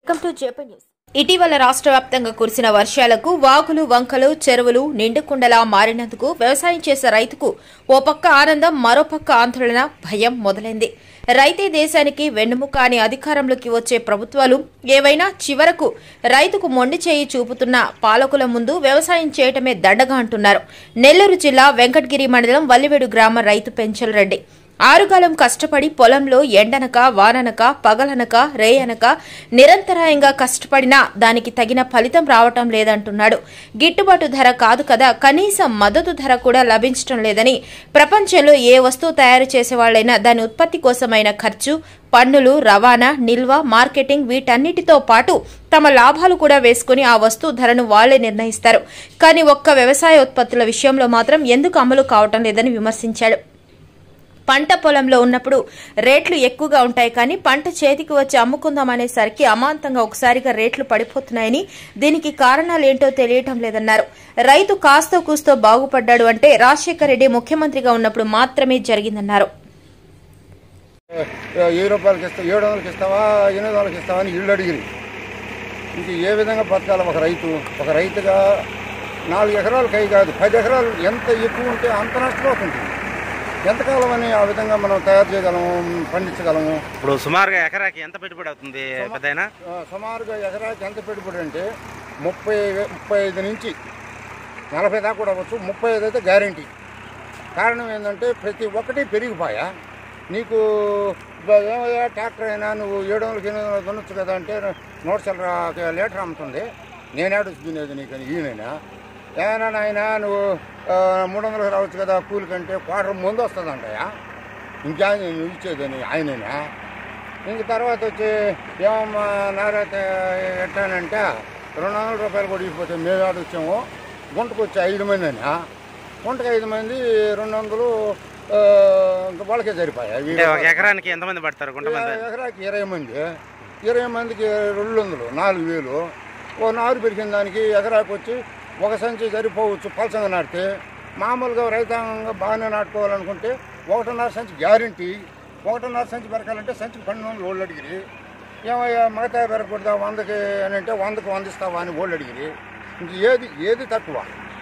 Welcome to JP news ఇటీవల రాష్ట్ర వ్యాప్తంగా కురిసిన వర్షాలకు వాగులు వంకలు చెరువులు నిండుకుండలా మారినందుకు వ్యవసాయం చేసే రైతుకు ఓ పక్క ఆనందం మరోపక్క ఆందోళన భయం మొదలైంది రైతే దేశానికి వెన్నుముక అని అధికారంలోకి వచ్చే ప్రభుత్వాలు ఏవైనా చివరకు రైతుకు మొండి చేయి చూపుతున్న పాలకుల ముందు వ్యవసాయం చేయటమే దండగా అంటున్నారు నెల్లూరు జిల్లా వెంకటగిరి మండలం వల్లివేడు గ్రామ రైతు పెంచల్ రెడ్డి ఆరుగాలం కష్టపడి పొలంలో ఎండనక వాననక పగలనక రేయనక నిరంతరాయంగా కష్టపడినా దానికి తగిన ఫలితం రావటం లేదంటున్నాడు గిట్టుబాటు ధర కాదు కదా కనీసం మద్దతు ధర కూడా లభించటం లేదని ప్రపంచంలో ఏ వస్తువు తయారు చేసేవాళ్లైనా దాని ఉత్పత్తి కోసమైన ఖర్చు పన్నులు రవాణా నిల్వ మార్కెటింగ్ వీటన్నిటితో పాటు తమ లాభాలు కూడా వేసుకుని ఆ వస్తువు ధరను వాళ్లే నిర్ణయిస్తారు కానీ ఒక్క వ్యవసాయ ఉత్పత్తుల విషయంలో మాత్రం ఎందుకు అమలు కావటం లేదని విమర్శించాడు పంట పొలంలో ఉన్నప్పుడు రేట్లు ఎక్కువగా ఉంటాయి కానీ పంట చేతికి వచ్చి అమ్ముకుందాం అనేసరికి అమాంతంగా ఒకసారిగా రేట్లు పడిపోతున్నాయని దీనికి కారణాలేంటో తెలియటం లేదన్నారు రైతు కాస్తో కూస్తో బాగుపడ్డాడు అంటే రాజశేఖర రెడ్డి ముఖ్యమంత్రిగా ఉన్నప్పుడు మాత్రమే జరిగిందన్నారు వెయ్యి రూపాయలకి ఇస్తావా ఏడు వందలకి ఇస్తావా ఎనిమిది వందలకి ఇస్తావా అని ఇల్లు అడిగిరి ఇంక ఏ విధంగా బతకాలి ఒక రైతు ఒక రైతుగా నాలుగు ఎకరాలు కై కాదు పది ఎకరాలు ఎంత ఎక్కువ ఉంటే అంత నష్టపోతుంది ఎంతకాలం అని ఆ విధంగా మనం తయారు చేయగలము పండించగలము ఇప్పుడు సుమారుగా ఎకరాకి ఎంత పెట్టుబడి అవుతుంది పెద్దయినా ఆ, సుమారుగా ఎకరాకి ఎంత పెట్టుబడి అంటే ముప్పై వే- ముప్పై ఐదు నుంచి నలభై దాకా కూడా అవ్వచ్చు ముప్పై ఐదు అయితే గ్యారంటీ కారణం ఏంటంటే ప్రతి ఒక్కటి పెరిగిపోయా నీకు ఇబ్బ ఏమయ్యా ట్రాక్టర్ అయినా నువ్వు ఏడు వందలకి ఎనిమిది వందలు దున్నొచ్చు కదా అంటే నూట చిల్లర లీటర్ అమ్ముతుంది నేనేడు తినేది నీకు ఈయనైనా ఏమైనా నాయన నువ్వు ఆ, మూడు వందలకు రావచ్చు కదా కూలి కంటే క్వార్టర్ ముందు వస్తుందంటయా ఇంకా నువ్వు ఇచ్చేదని ఆయనైనా ఇంక తర్వాత వచ్చి ఏమమ్మా నారాయణ ఎట్టానంటే రెండు వందల రూపాయలు కూడా ఇచ్చిపోతే మేము ఆడ వచ్చాము గుంటకు వచ్చి ఐదు మంది అని గుంటకు ఐదు మంది రెండు వందలు ఆ, ఇంకా వాళ్ళకే సరిపోయాయి అంటే ఒక ఎకరానికి ఎంతమంది పడతారు గుంటమంది ఎకరాకి ఇరవై మంది ఇరవై మందికి రెండు వందలు నాలుగు వేలు ఓ నారు పెరిగిన దానికి ఎకరాకి వచ్చి ఒక సంచి సరిపోవచ్చు పలసంగా నాటితే మామూలుగా రైతాంగంగా బాగానే నాటుకోవాలనుకుంటే ఒకటిన్నర సంచి గ్యారంటీ ఒకటిన్నర సంచి పెరకాలంటే సంచికి పన్నెండు వందలు ఓళ్ళు అడిగిరి ఏమయ్యా మిగతా పెరగకూడదా వందకి అని అంటే వందకి వందిస్తావా అని ఓళ్ళు అడిగిరి ఇంక ఏది ఏది తక్కువ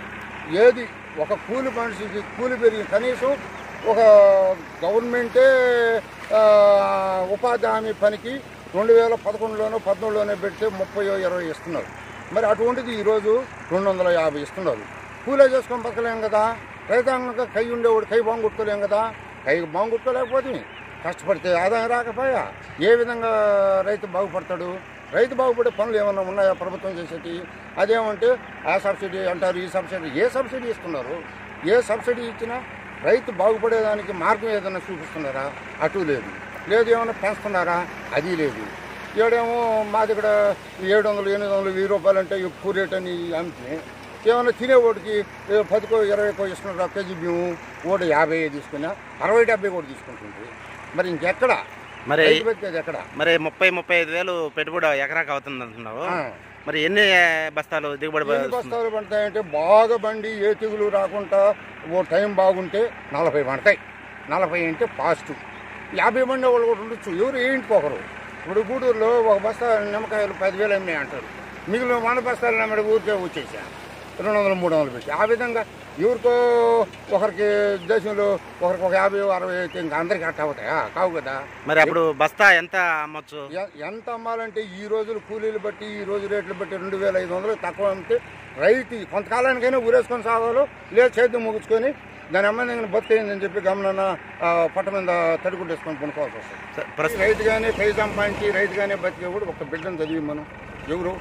ఏది ఒక కూలి మనిషికి కూలి పెరిగి కనీసం ఒక గవర్నమెంటే ఆ, ఉపాధి హామీ పనికి రెండు వేల పదకొండులోనో పద్నాలుగులోనో పెడితే ముప్పై ఇరవై ఇస్తున్నారు మరి అటువంటిది ఈరోజు రెండు వందల యాభై ఇస్తున్నారు కూలే చేసుకొని బతకలేం కదా రైతాంగంగా కై ఉండేవాడు కై బాగుట్టుకోలేం కదా కై బాగుట్టుకోలేకపోతే కష్టపడితే ఆదాయం రాకపోయా ఏ విధంగా రైతు బాగుపడతాడు రైతు బాగుపడే పనులు ఏమైనా ఉన్నాయా ప్రభుత్వం చేసేటి అదేమంటే ఆ సబ్సిడీ అంటారు ఈ సబ్సిడీ ఏ సబ్సిడీ ఇస్తున్నారు ఏ సబ్సిడీ ఇచ్చినా రైతు బాగుపడేదానికి మార్గం ఏదైనా చూపిస్తున్నారా అటు లేదు లేదు ఏమైనా పెంచుతున్నారా అది లేదు ఏడేమో మా దగ్గర ఏడు వందలు ఎనిమిది వందలు వెయ్యి రూపాయలు అంటే ఎక్కువ రేట్ అని అమ్మితే ఏమైనా తినేవాడికి ఏ పదికో ఇరవైకో ఇస్తున్నారు కేజీ బియ్యం ఓడి యాభై తీసుకున్నా అరవై డెబ్బై కూడా తీసుకుంటుంది మరి ఇంకెక్కడ మరి రైతు బతికేది ఎక్కడ మరి ముప్పై ముప్పై ఐదు వేలు పెట్టుబడి ఎకరాకి అవుతుంది అంటున్నావు ఆ. మరి ఎన్ని బస్తాలు దిగుబడి ఎన్ని వస్తుంది? బస్తాలు పడతాయంటే బాగా బండి ఏ తెగులు రాకుండా ఓ టైం బాగుంటే నలభై పడతాయి నలభై అంటే పాజిటివ్ యాభై మంది వాళ్ళు కూడా ఉండొచ్చు ఎవరు ఏంటిపోకరు ఇప్పుడు గూడూరులో ఒక బస్తా నిమ్మకాయలు పదివేలు అమ్మాయి అంటారు మిగిలిన వంద బస్తాలు నమ్మడి ఊరికే వచ్చేసా రెండు వందలు మూడు వందలు పెట్టి ఆ విధంగా ఎవరికో ఒకరికి దేశంలో ఒకరికి ఒక యాభై అరవై అయితే ఇంకా అందరికీ అట్ట అవుతాయా కావు కదా మరి అప్పుడు బస్తా ఎంత అమ్మొచ్చు ఎ- ఎంత అమ్మాలంటే ఈ రోజులు కూలీలు బట్టి ఈ రోజు రేట్లు బట్టి రెండు వేల ఐదు వందలు తక్కువ అమ్మితే రైతు కొంతకాలానికైనా ఊరేసుకొని సాగాలో లేదు చేద్దాం ముగించుకొని దాని అమ్మాయి నేను బతికైందని చెప్పి గమనన్న ఆ, పట్ట మీద తడుకుంటేసుకొని కొనుక్కోవాల్సి వస్తుంది స- ప్రస్తు- రైతుగానే కై సంపాదించి రైతుగానే బతికే కూడా ఒక బిడ్డను చదివి మనం ఎవరు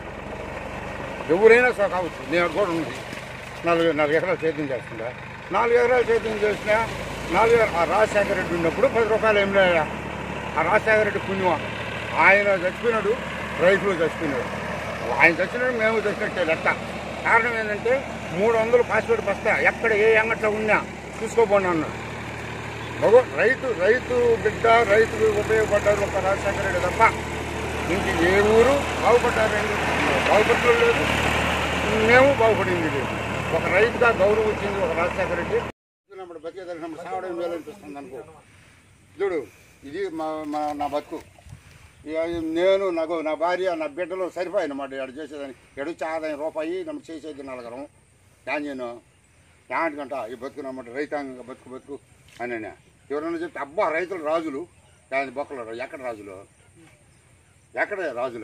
ఎవరైనా సరే కావచ్చు నేను కూడా ఉంది నాలుగు నాలుగు ఎకరాలు సేద్యం చేస్తుందా నాలుగు ఎకరాలు సేద్యం చేసినా నాలుగు ఎకరా- ఆ రాజశేఖర రెడ్డి ఉన్నప్పుడు పది రూపాయలు ఏం లేదా ఆ రాజశేఖర రెడ్డి పుణ్యమా ఆయన చచ్చిపోయినాడు రైతులు చచ్చిపోయినాడు ఆయన చచ్చినాడు మేము చచ్చినట్టే లెక్క కారణం ఏంటంటే మూడు వందలు పాస్పోర్ట్ బస్తా ఎక్కడ ఏ అంగట్లో ఉన్నా చూసుకోపోండి అన్నాడు మగ రైతు రైతు బిడ్డ రైతుకు ఉపయోగపడ్డారు ఒక రాజశేఖర రెడ్డి తప్ప ఇంక ఏ ఊరు బాగుపడ్డారండి బాగుపడలేదు లేదు మేము బాగుపడింది లేదు ఒక రైతుగా గౌరవం వచ్చింది ఒక రాజశేఖర రెడ్డి నమ్మడు బతికేదానికి నమ్మడు సావడం మేలు అనిపిస్తుంది అనుకో చూడు ఇది మా మా నా బతుకు ఇక నేను నాకు నా భార్య నా బిడ్డలు సరిపోయినమాట ఎడ చేసేదాన్ని ఎడొచ్చి ఆదాయం రూపాయి నమ్మ చేసేది నలగరం ఏం చేయను యాంటికంట ఈ బతుకునమాట రైతాంగ బతుకు బతుకు అని ఎవరన్నా చెప్తే అబ్బా రైతులు రాజులు దాని బొక్కలు ఎక్కడ రాజులు ఎక్కడ రాజులా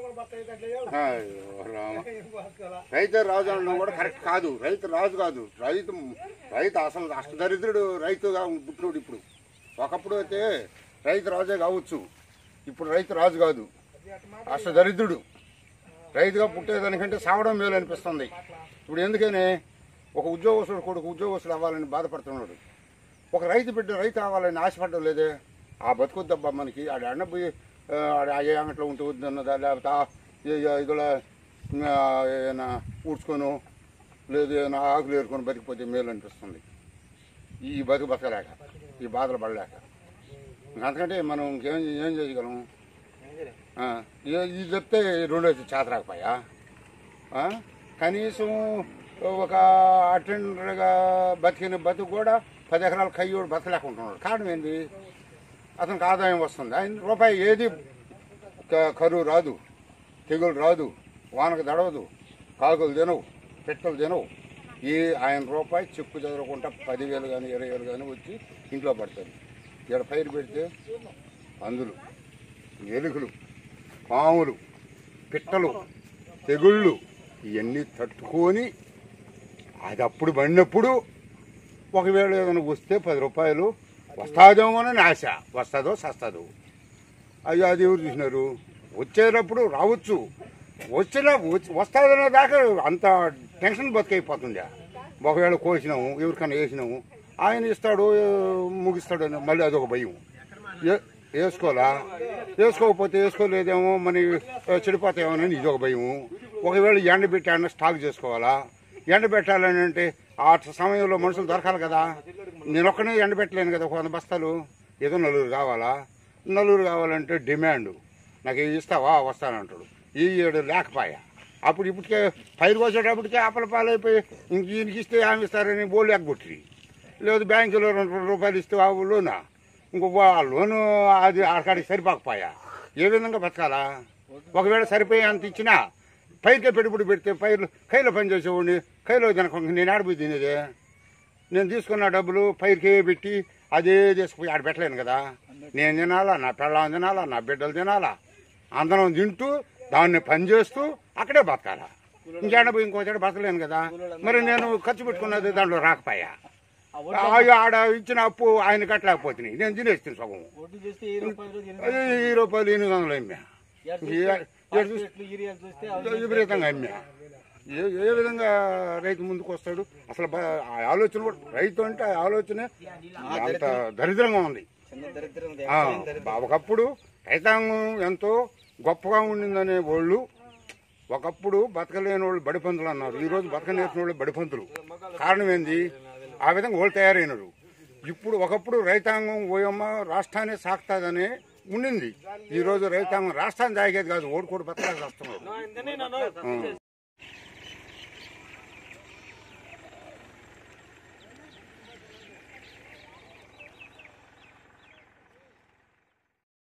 అయ్యో రామ. రైతే రాజు అనడం కూడా కరెక్ట్ కాదు రైతు రాజు కాదు రైతు రైతు అసలు అష్టదరిద్రుడు రైతుగా పుట్టినోడు ఇప్పుడు ఒకప్పుడు అయితే రైతు రాజే కావచ్చు ఇప్పుడు రైతు రాజు కాదు అష్టదరిద్రుడు రైతుగా పుట్టేదానికంటే సావడం మేలు అనిపిస్తుంది ఇప్పుడు ఎందుకని ఒక ఉద్యోగస్తుడు కొడుకు ఉద్యోగస్తుడు అవ్వాలని బాధపడుతున్నాడు ఒక రైతు బిడ్డ రైతు అవ్వాలని ఆశపడడం లేదే ఆ బతుకొద్దబ్బా మనకి ఆడ అన్న పోయి ఆ, ఆడ అయ్యే అంగట్లో ఉంటే వద్దన్నదా లేకపోతే ఆ ఏ- ఏ ఇదిలో ఆ, ఏమైనా ఊడ్చుకొని లేదు ఏమైనా ఆకులు ఏరుకొని బతికిపోతే మేలు అనిపిస్తుంది ఈ బతుకు బతకలేక ఈ బాధలు పడలేక అంతకంటే మనం ఇంకేం ఏం చేయగలం ఆ, ఇ- ఇది చెప్తే రెండో చేత రాకపోయా ఆ? కనీసం ఒక అటెండర్గా బతికిన బతుకు కూడా పది ఎకరాల కయ్యోడు బతకలేకుంటున్నాడు కారణం ఏంటి అతనికి ఆదాయం వస్తుంది ఆయన రూపాయి ఏది క- కరువు రాదు తెగులు రాదు వానకు దడవదు కాకులు తినవు పెట్టలు తినవు ఈ ఆయన రూపాయి చెక్కు చదవకుండా పదివేలు కానీ ఇరవై వేలు కానీ వచ్చి ఇంట్లో పడతారు ఇక్కడ పైరు పెడితే అందులు ఎలుకలు పాములు పిట్టలు తెగుళ్ళు ఇవన్నీ తట్టుకొని అది అప్పుడు పడినప్పుడు ఒకవేళ ఏదైనా వస్తే పది రూపాయలు వస్తాదేమోనని ఆశ వస్తుందో సస్తుందో అయ్యో అది ఎవరు చూసినారు వచ్చేటప్పుడు రావచ్చు వచ్చిన వచ్చి- వస్తాదనే దాకా అంత టెన్షన్ బతికైపోతుండే ఒకవేళ కోసినాము ఎవరికైనా వేసినాము ఆయన ఇస్తాడు ముగిస్తాడు అని మళ్ళీ అదొక భయం ఏ- వేసుకోవాలా వేసుకోకపోతే వేసుకోలేదేమో మన చెడిపోతాయేమోనని ఇదొక భయము ఒకవేళ ఎండ పెట్టి అన్న స్టాక్ చేసుకోవాలా ఎండ పెట్టాలని అంటే ఆ సమయంలో మనుషులు దొరకాలి కదా నేను ఒక్కనే ఎండ పెట్టలేను కదా ఒక వంద బస్తాలు ఏదో నలుగురు కావాలా నలుగురు కావాలంటే డిమాండ్ నాకు ఇది ఇస్తావా వస్తానంటాడు ఈ ఏడు లేకపాయ అప్పుడు ఇప్పటికే పైరు కోసేటప్పటికే అప్పల పాలైపోయి ఇంక ఈయనకి ఇస్తే ఆమె ఇస్తారని బోళ్ళు ఎగ్గొట్టి లేదు బ్యాంకులో రెండు రెండు రూపాయలు ఇస్తే ఆ లోనా ఇంకో ఆ లోను అది అక్కడికి సరిపోకపోయా ఏ విధంగా బతకాలా ఒకవేళ సరిపోయి అంత ఇచ్చినా పైరుకే పెట్టుబడి పెడితే పైర్లు కైలో పని చేసేవాడిని కైలో తినకుండా నేను ఆడిపోయి తినేదే నేను తీసుకున్న డబ్బులు పైరుకే పెట్టి అదే తీసుకుపోయి ఆడ పెట్టలేను కదా నేను తినాలా నా పెళ్ళం తినాలా నా బిడ్డలు తినాలా అందరం తింటూ దాన్ని పని చేస్తూ అక్కడే బతకాలా ఇంకేడ పోయి ఇంకో చోట బతకలేను కదా మరి నేను ఖర్చు పెట్టుకున్నది దాంట్లో రాకపోయా ఆ- ఆడ ఇచ్చిన అప్పు ఆయన కట్టలేకపోతున్నాయి నేను తినేస్తాను సగం ఒడ్డు చూస్తే ఈ రూపాయలు ఎనిమిది అది ఈ రూపాయలు ఎనిమిది వందలు అమ్మా ఎక్కడ ఏ- చూస్తే ఎక్కడ చూస్తే పాస్పెట్లు, యూరియాలు చూస్తే అవి విపరీతంగా అమ్మా ఏ ఏ విధంగా రైతు ముందుకు వస్తాడు అసలు బ- ఆ ఆలోచన కూడా రైతు అంటే ఆ ఆలోచన అంత దరిద్రంగా ఉంది చిన్న దరిద్రం ఆ, ఒకప్పుడు రైతాంగం ఎంతో గొప్పగా ఉండిందనే వాళ్ళు ఒకప్పుడు బతకలేని వాళ్ళు బడిపంతులు అన్నారు ఈ రోజు బతకనేసిన వాళ్ళు బడిపంతులు కారణం ఏంది ఆ విధంగా వాళ్ళు తయారైనరు ఇప్పుడు ఒకప్పుడు రైతాంగం ఓయమ్మ రాష్ట్రాన్ని సాగుతాదని ఉండింది ఈ రోజు రైతాంగం రాష్ట్రాన్ని తాగేది కాదు ఓడి కూడా బతకాల్సి వస్తున్నారు